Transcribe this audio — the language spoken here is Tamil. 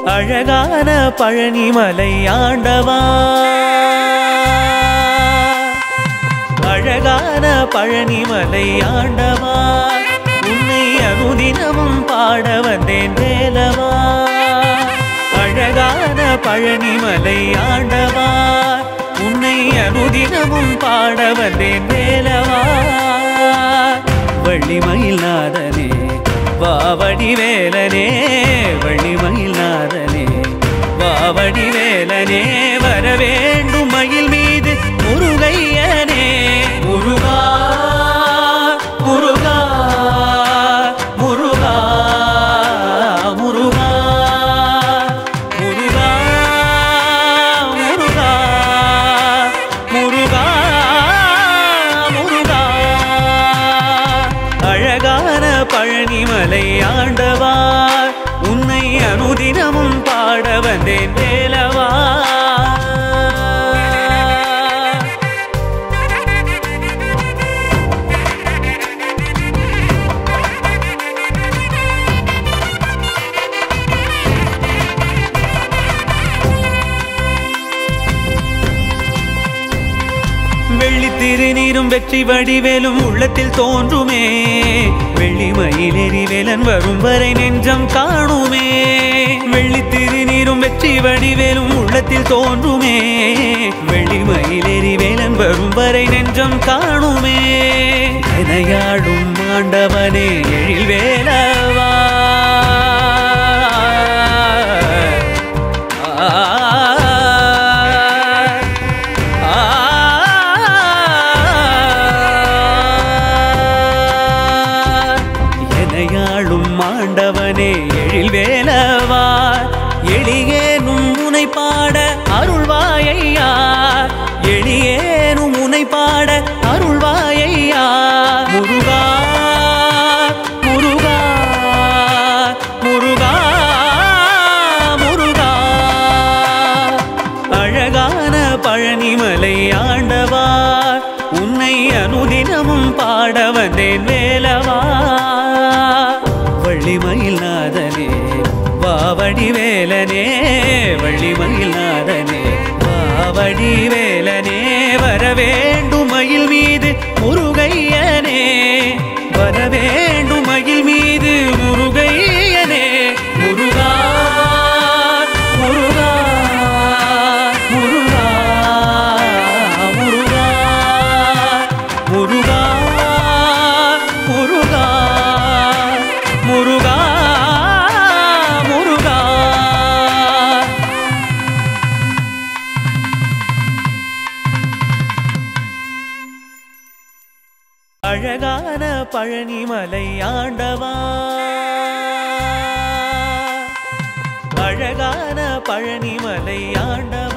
அழகான பழனிமலை ஆண்டவா அழகான பழனிமலை ஆண்டவா உன்னை அனுதினமும் பாட வந்தேன் வேலவா அழகான பழனிமலை ஆண்டவா உன்னை அனுதினமும் பாட வந்தேன் வேலவா வள்ளிமயில் நாதனே வாவடி வேலனே வள்ளிமயில் நாதனே வாவடி வேலனே வர வேண்டும் மயில் மீது முருகையனே முருகா முருகா முருகா முருகா முருகா முருகா முருகா முருகா அழகான பழனிமலை ஆண்டவா உன்னை அனுதினமும் பாட வந்தேன் வேலவா வெள்ளி திருநீரும் வெற்றி வடிவேலும் உள்ளத்தில் தோன்றுமே வெள்ளி மயிலேறி வேலன் வரும் வரை நெஞ்சம் காணுமே வெள்ளி திருநீரும் வெற்றி வடிவேலும் உள்ளத்தில் தோன்றுமே வெள்ளி மயிலேறி வேலன் வரும் வரை நெஞ்சம் காணுமே எனையாடும் ஆண்டவனே எழில் வேலவா எனையாளும் மாண்டவனே எழில் வேலவா எளியேனும் உனை பாட அருள்வாயையா எளியேனும் உனை பாட அருள்வாயையா முருகா முருகா முருகா முருகா அழகான பழனிமலை ஆண்டவா உன்னை அனுதினமும் பாட வந்தேன் வேலவா வள்ளிமயில் நாதனே வாவடி வேலனே வள்ளிமயில் நாதனே வாவடி வேலனே வர வேண்டும் மயில் மீது முருகையனே வர வேண்டும் மயில் மீது முருகையனே முருகா முருகா முருகா முருகா முருகா முருகா முருகா முருகா அழகான பழனிமலை ஆண்டவா அழகான பழனிமலை ஆண்டவா